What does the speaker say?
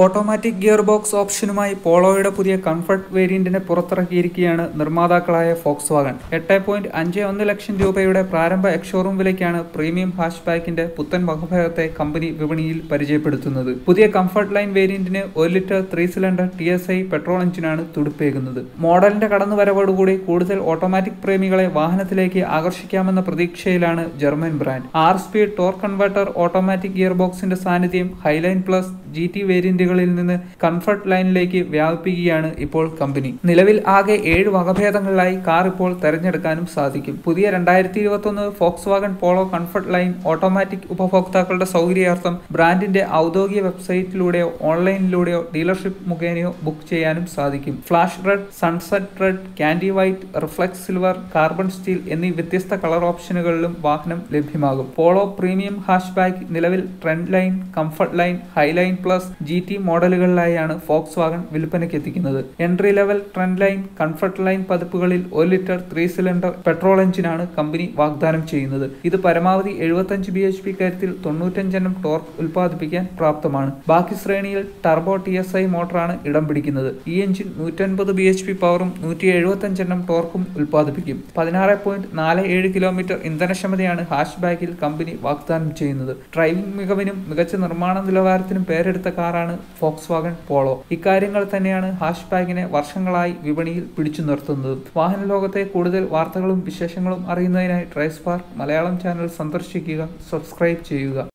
automatic gear box ഓപ്ഷനുമായി പോളോയുടെ പുതിയ കംഫർട്ട് വേരിയന്റിനെ പുറത്തിറക്കിയിരിക്കുകയാണ് നിർമ്മാതാക്കളായ ഫോക്സ് വാഗൺ എട്ട് പോയിന്റ് അഞ്ച് ഒന്ന് ലക്ഷം രൂപയുടെ പ്രാരംഭ എക്സ്ഷോറൂം വിലയ്ക്കാണ് പ്രീമിയം ഹാഷ് ബാക്കിന്റെ പുത്തൻ വകഭേദത്തെ കമ്പനി വിപണിയിൽ പരിചയപ്പെടുത്തുന്നത് പുതിയ കംഫർട്ട് ലൈൻ വേരിയന്റിന് ഒരു litre three cylinder T S I petrol എഞ്ചിനാണ് തുടുപ്പേകുന്നത് മോഡലിന്റെ കടന്നുവരവോടുകൂടി കൂടുതൽ ഓട്ടോമാറ്റിക് പ്രേമികളെ വാഹനത്തിലേക്ക് ആകർഷിക്കാമെന്ന പ്രതീക്ഷയിലാണ് ജർമ്മൻ ബ്രാൻഡ് ആർ speed torque converter automatic gear ബോക്സിന്റെ സാന്നിധ്യം ഹൈലൈൻ പ്ലസ് ജി ടി വേരിയന്റുകളിൽ നിന്ന് കംഫർട്ട് ലൈനിലേക്ക് വ്യാപിപ്പിക്കുകയാണ് ഇപ്പോൾ കമ്പനി നിലവിൽ ആകെ ഏഴ് വകഭേദങ്ങളിലായി കാർ ഇപ്പോൾ തെരഞ്ഞെടുക്കാനും സാധിക്കും പുതിയ രണ്ടായിരത്തി ഇരുപത്തി ഒന്ന് Volkswagen Polo comfort line automatic ഉപഭോക്താക്കളുടെ സൗകര്യാർത്ഥം ബ്രാൻഡിന്റെ ഔദ്യോഗിക വെബ്സൈറ്റിലൂടെയോ ഓൺലൈനിലൂടെയോ ഡീലർഷിപ്പ് മുഖേനയോ ബുക്ക് ചെയ്യാനും സാധിക്കും flash red sunset red candy white reflex silver carbon steel എന്നീ വ്യത്യസ്ത കളർ ഓപ്ഷനുകളിലും വാഹനം ലഭ്യമാകും പോളോ പ്രീമിയം ഹാഷ് ബാക്ക് നിലവിൽ trend line comfort line Highline plus G T മോഡലുകളിലായാണ് ഫോക്സ് വാഗൺ വിൽപ്പനയ്ക്ക് എത്തിക്കുന്നത് entry level trend line comfort line പതിപ്പുകളിൽ ഒരു ലിറ്റർ ത്രീ സിലിണ്ടർ പെട്രോൾ എഞ്ചിനാണ് കമ്പനി വാഗ്ദാനം ചെയ്യുന്നത് ഇത് പരമാവധി എഴുപത്തഞ്ച് ബി എച്ച് പി കാര്യത്തിൽ തൊണ്ണൂറ്റഞ്ചെണ്ണം ടോർക്ക് ഉൽപ്പാദിപ്പിക്കാൻ പ്രാപ്തമാണ് ബാക്കി ശ്രേണിയിൽ ടർബോ ടി എസ് ഐ മോട്ടറാണ് ഇടം പിടിക്കുന്നത് ഈ എഞ്ചിൻ നൂറ്റൻപത് ബി എച്ച് പി പവറും നൂറ്റി എഴുപത്തഞ്ചെണ്ണം ടോർക്കും ഉൽപ്പാദിപ്പിക്കും പതിനാറ് പോയിന്റ് നാല് ഏഴ് കിലോമീറ്റർ ഇന്ധനക്ഷമതയാണ് ഹാഷ് ബാക്കിൽ കമ്പനി വാഗ്ദാനം ചെയ്യുന്നത് ഡ്രൈവിംഗ് മികവിനും മികച്ച നിർമ്മാണ നിലവാരത്തിനും പേരെടുത്ത കാറാണ് ഫോക്സ് വാഗൺ പോളോ ഇക്കാര്യങ്ങൾ തന്നെയാണ് ഹാഷ് ബാഗിനെ വർഷങ്ങളായി വിപണിയിൽ പിടിച്ചു നിർത്തുന്നത് വാഹന ലോകത്തെ കൂടുതൽ വാർത്തകളും വിശേഷങ്ങളും അറിയുന്നതിനായി ട്രൈസ്പാർക്ക് മലയാളം ചാനൽ സന്ദർശിക്കുക സബ്സ്ക്രൈബ് ചെയ്യുക